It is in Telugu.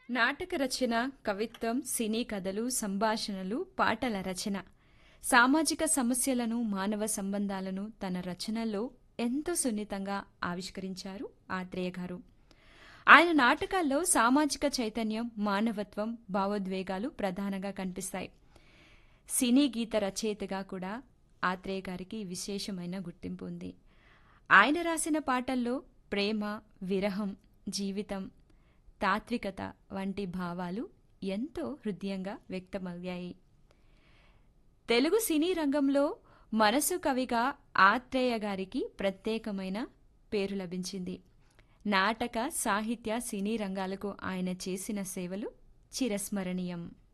నాటక రచన కవిత్వం సినీ కథలు సంభాషణలు పాటల రచన సామాజిక సమస్యలను మానవ సంబంధాలను తన రచనల్లో ఎంతో సున్నితంగా ఆవిష్కరించారు ఆత్రేయ గారు ఆయన నాటకాల్లో సామాజిక చైతన్యం మానవత్వం భావోద్వేగాలు ప్రధానంగా కనిపిస్తాయి సినీ గీత రచయితగా కూడా ఆత్రేయ గారికి విశేషమైన గుర్తింపు ఉంది ఆయన రాసిన పాటల్లో ప్రేమ విరహం జీవితం తాత్వికత వంటి భావాలు ఎంతో హృదయంగా వ్యక్తమయ్యాయి తెలుగు సినీ రంగంలో మనసు కవిగా ఆత్రేయ గారికి ప్రత్యేకమైన పేరు లభించింది నాటక సాహిత్య సినీ రంగాలకు ఆయన చేసిన సేవలు చిరస్మరణీయం